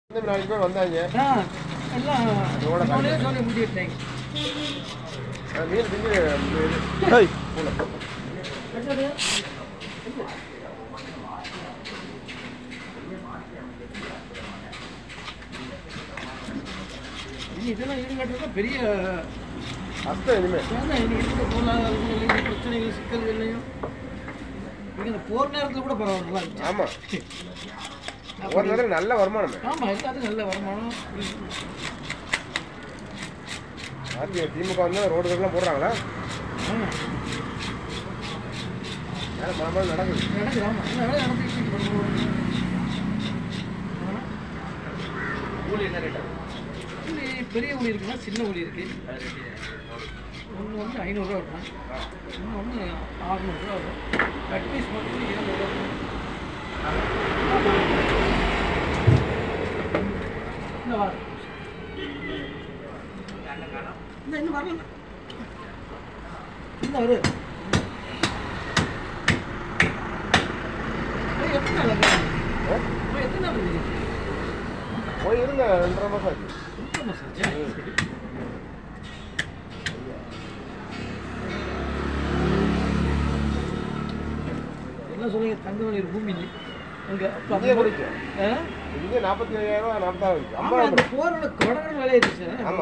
இந்த நாளைக்கு பேர் வந்தாங்க ஆ எல்லாம் இதோட அவனே சொல்லி முடிவிட்டாங்க ஆ, மீன் திங்க ஏய் இனி இதெல்லாம் ஈடுகட்டுறதா பெரிய கஷ்டம் இனிமே அதான் இனி இருக்கிற பொருளாதாரங்களையும் பிரச்சனைகள் சிக்கல்கள்லையும் இங்கே இந்த போர் நேரத்தில் கூட பரவாயில்ல நல்லா இருந்துச்சு. ஆமா ஒரு நேரம் நல்ல வருமானமே ஆமா எல்லாத்துக்கும் நல்ல வருமானம் ஆர்பி திமுக வந்து ரோடுகள்லாம் போடுறாங்களா ஆமா வேலை மாமரம் நடக்குது நடக்குது ஆமா எல்லா வேலையும் நடந்துக்கிட்டு இருக்கு. ஆ. கூலி என்ன ரேட் ஊழி பெரிய ஊழி இருக்குன்னா சின்ன ஊழி இருக்கு ஒன்று வந்து ஐநூறுரூவா வரும் இன்னும் ஒன்று ஆறுநூறுவா வரும் கட் பீஸ் மட்டும் ஏழுநூறுவா வரும் இந்த வாரம் இந்த இன்னும் வரல இந்த வரு ஏய், எத்தனை நாள் அங்க? போய் எத்தனை நாள் இருக்கு போய் இருங்க ரெண்டரை மாசம் ஆச்சு ரொம்ப மசாஜா என்ன சொல்லுங்க தங்கமணி பூமி அங்க அப்ப அந்த இங்கே மாதிரி- குடிக்கும் ஆ? இங்கே நாற்பத்தி ஐயாயிரம் ரூபா நாற்பதாயிரம் இருக்கு ஆமா அந்த ஐம்பதாயிரம் போரோட கொடகட விளையாடுச்சு ஆமா.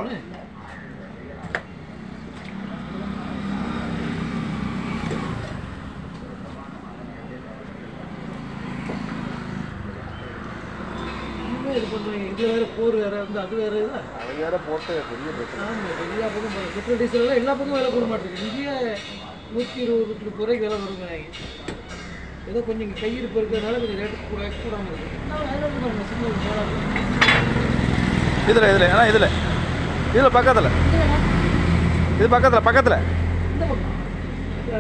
இது பண்ணுவாங்க இது வேற போர் வேற வந்து அது வேற இதா அவங்க வேற போட்டு பெரிய பிரச்சனை ஆமா எல்லா பக்கம் போகுது. பெட்ரோல் டீசல் எல்லாம் எல்லா பக்கமும் விலை கூட மாட்டேங்குது இங்கேயே நூற்றி இருபது நூற்றி குறைக்கு விலை வருங்கிறாங்க ஏதோ கொஞ்சம் இங்கே கையிருப்பு இருக்கிறதுனால கொஞ்சம் ரேட்டு கூட கூடாமல் இருக்குது நான் ஐநூறு பாருங்க சின்ன ஒரு சோளம். இதில் இதில் ஏன்னா இதில் இதில் பக்கத்தில் இது பக்கத்தில் பக்கத்தில் இந்த பக்கம் ஆ.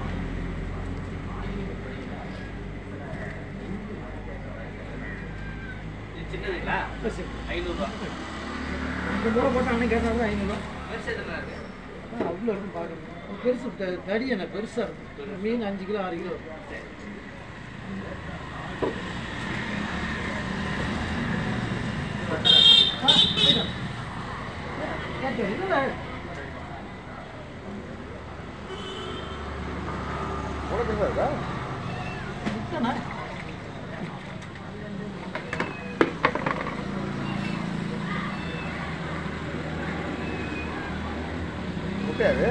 சரி. இந்த முறை போட்டால் அன்னைக்கு கேட்டால் ஐநூறுரூவா ஆ அவ்வளோ இருக்கும் பார்க்கணும் பெருசு த- தடி என்ன பெருசாக இருக்கும் மீன் அஞ்சு கிலோ ஆறு கிலோ இருக்கும் ஆ, போயிடும். கேட்டு, இல்லைல்ல. கூட பெருசா இருக்கா விட்டனா? முட்டையாது